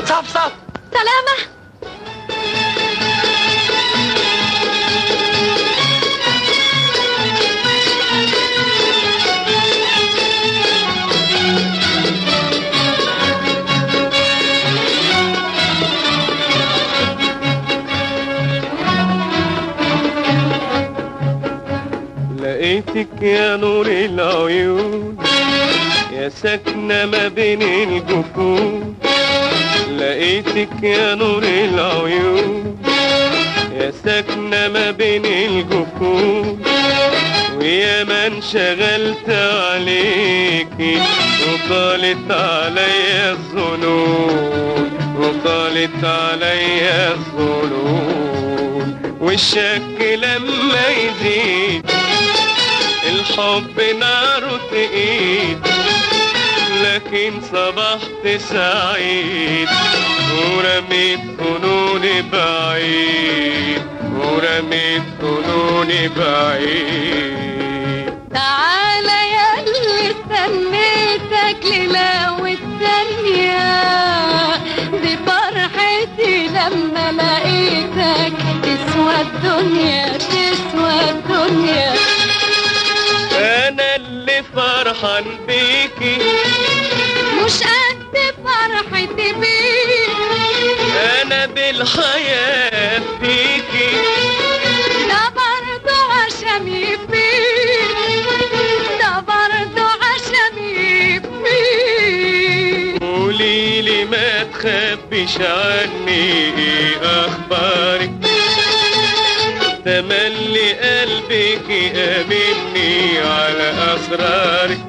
صفصف سلامة لقيتك يا نور العيون يا ساكنة ما بين الجفون لقيتك يا نور العيون يا ساكنة ما بين الجفون ويا ما انشغلت عليكي وطالت عليا الظنون وطالت عليا الظنون والشك لما يزيد الحب ناره تقيل لكن صبحت سعيد ورميت ظنوني بعيد ورميت ظنوني بعيد تعالى يا اللي استنيتك ليلة والثانية دي فرحتي لما لقيتك تسوى الدنيا تسوى الدنيا انا اللي فرحان بيكي مش قد فرحتي بيك انا بالحياة فيكي ده برضه عشمي فيك ده برضه عشمي فيك قوليلي ما تخبيش عني ايه اخبارك تملي قلبك امني على اسرارك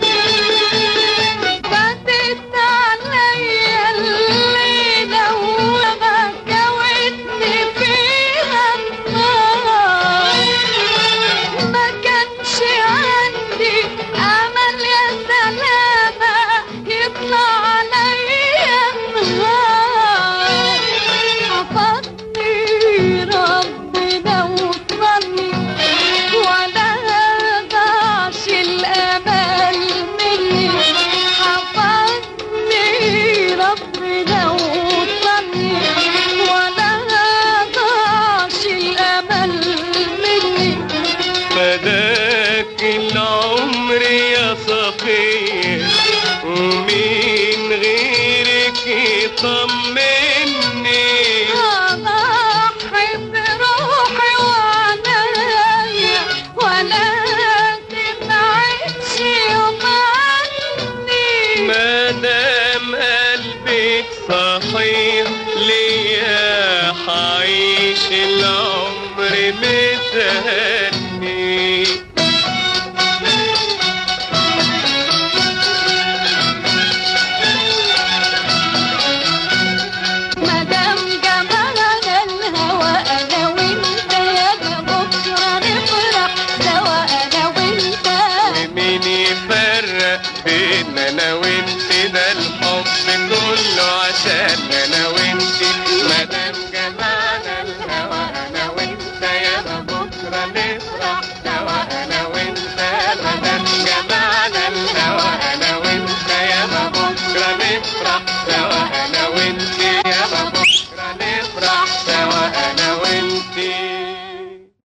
فاتت عليا الليلة وما جوتني فيها النار ما كانش عندي أمل يا سلامة يطلع عليا النهار حفظني ربنا وصلني ولا ضاعش الأمل مني حفظني ربنا وصلني ولا ضاعش الأمل مني فداك العمر يا صفية ومين غيرك يطمني أضحي بروحي وعنايا ولا تبعدش يوم عني ما دام قلبك صحيح ليا حعيش العمر متهني مدام جمالنا الهوى انا وانت يا ده بكره نفرح سوا انا وانت ومين يفرق بينا انا وانت ده الحب كله عشان